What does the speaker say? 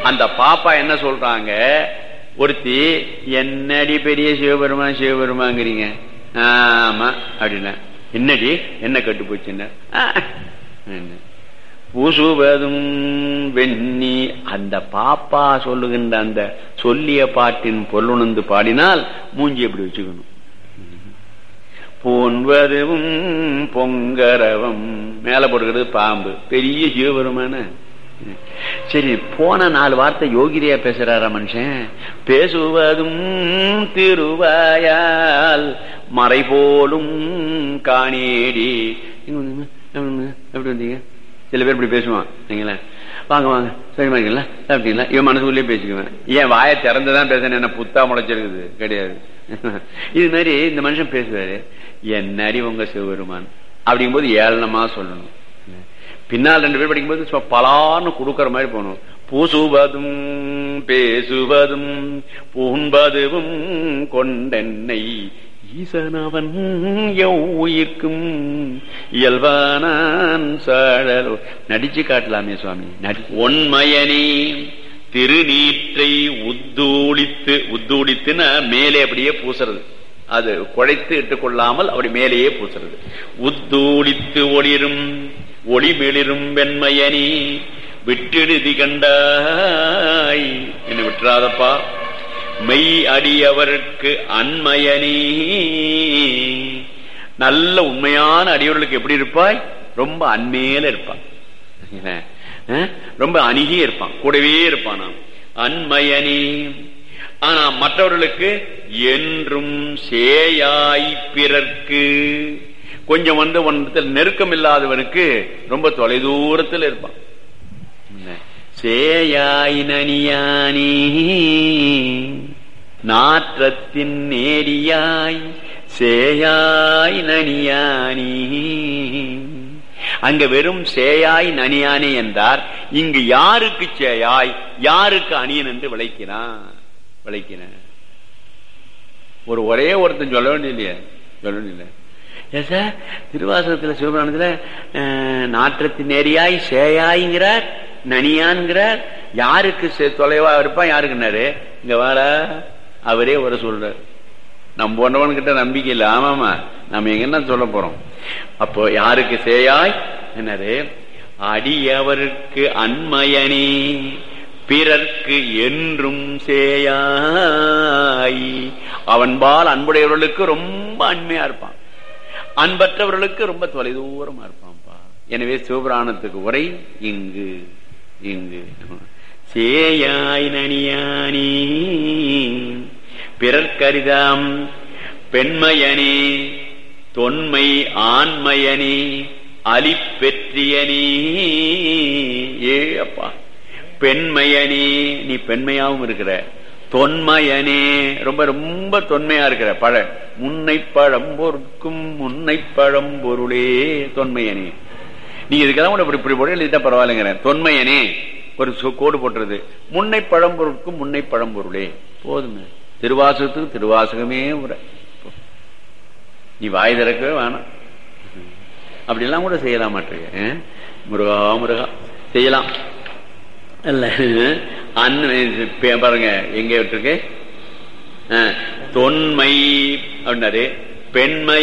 அந்த பாப்பா என்ன சொல்றாங்க ஒருத்தி என்னடி பெரிய சிவபெருமான் சிவபெருமாங்கிறீங்க ஆமா அப்படின்னா என்னடி என்ன கட்டு போச்சுன்னா பூசுவதும் வெண்ணி அந்த பாப்பா சொல்லுகின்ற அந்த சொல்லிய பாட்டின் பொருளுணர்ந்து பாடினால் மூஞ்சி எப்படி வச்சுக்கணும் போன்வதும் பொங்கரவம் மேல போடுகிறது பாம்பு பெரிய சிவபெருமான சரி போன நாலு வார்த்தை யோகிரியா பேசுறாரா மனுஷன் பேசுவதும் திருவாயால் மறை போலும் காணேடி எப்படி வந்தீங்க சில பேர் இப்படி பேசுவான் நீங்களா வாங்க வாங்க சரிமா இருக்கீங்களா சாப்பிட்டீங்களா இவன் மனசுக்குள்ளேயே பேசிக்குவேன் ஏன் வாயை திறந்துதான் பேசுறேன் என்ன புத்தா முளைச்சிருக்குது கிடையாது இது மாதிரி இந்த மனுஷன் பேசுவாரு என்னடி உங்க சிவபெருமான் அப்படிங்கும்போது ஏளனமா சொல்லணும் பின்னால் ரெண்டு பேர் படிக்கும்போது பலான்னு கொடுக்கற மாதிரி போகணும் பூசுவதும் பேசுவதும் பூண்பதுவும் கொண்டென்னை ஈசனவன் உயிர்க்கும் இயல்பானான் சாழலோ நடிச்சு காட்டலாமே சுவாமி நடி ஒன்மயனே திருநீற்றை உத்தூளித்து உத்தூளித்துன்னா மேலே அப்படியே பூசுறது அது குழைத்து இட்டுக் கொள்ளாமல் அப்படி மேலேயே பூசுறது உத்தூளித்து ஒளிரும் ஒளி மெளிரும் வெண்மையனி விட்டெழுதி கண்டாய் என்ன விட்டுறாதப்பா மெய் அடியவருக்கு அன்மயனி நல்ல உண்மையான அடியவர்களுக்கு எப்படி இருப்பாய் ரொம்ப அண்மையில இருப்பான் ரொம்ப அணுகி இருப்பான் கூடவே இருப்பான் நாம் அன்மயனி ஆனா மற்றவர்களுக்கு என்றும் சேயாய் பிறர்க்கு கொஞ்சம் வந்து ஒன்றத்தில் நெருக்கம் இல்லாதவனுக்கு ரொம்ப தொலைதூரத்தில் இருப்பான் சேயாய் நனியானி நாற்றத்தின் நேரியாய் சேயாய் நனியானி அங்க வெறும் சேயாய் நனியானி என்றார் இங்கு யாருக்கு சேயாய் யாருக்கு அணியன் என்று விளைக்கிறான் விளைக்கிறேன் ஒரு ஒரே ஒருத்தன் சொல்ல வேண்டிய சொல்ல வேண்டிய ஏன் சார் திருவாசகத்துல சிவபுராணத்துல நாற்றத்தின் நேரியாய் சேயாய்ங்கிறார் நனியான்கிறார் யாருக்கு தொலைவா இருப்பான் யாருக்குன்னாரு இங்க வார அவரே வர சொல்றார் நம்ம போன்றவன் கிட்ட நம்பிக்கை இல்லை ஆமாமா நம்ம எங்கன்னா சொல்ல போறோம் அப்போ யாருக்கு சேயாய் என்னது அடியவருக்கு அன்மயனே பிறர்க்கு என்றும் சேயாய் அவன்பால் அன்புடையவர்களுக்கு ரொம்ப அண்மையா இருப்பான் அன்பற்றவர்களுக்கு ரொம்ப தொலைதூரமா இருப்பான்ப்பா எனவே சிவபுராணத்துக்கு உரை இங்கு இங்கு சேயாய் நனியானி பிறர்க்கரிதாம் பெண்மையனே தொன்மை ஆண்மையனே அலிப்பெற்றியனே ஏ அப்பா பெண்மையனே நீ பெண்மையாவும் இருக்கிற தொன்மையனே ரொம்ப ரொம்ப தொன்மையா இருக்கிற பழ முன்னை பழம் பொருட்கும் முன்னை பழம் பொருளே தொன்மையனே நீ இதுக்கெல்லாம் கூட இப்படி இப்படி போட எழுதிட்டா பரவாயில்லைங்கிறேன் தொன்மையனே ஒரு கோடு போட்டுறது முன்னை பழம்பொருட்கும் முன்னை பழம்பொருளே போதுங்க திருவாசகத்துக்கு திருவாசகமே உரை நீ வாய் திறக்கவே வேணாம் அப்படிலாம் கூட செய்யலாம் மாட்டிருக்க முருகா முருகா செய்யலாம் இல்ல அண்ணன் பாருங்க எங்க விட்டுருக்கு தொன்மை அப்படின்னாரு பெண்மை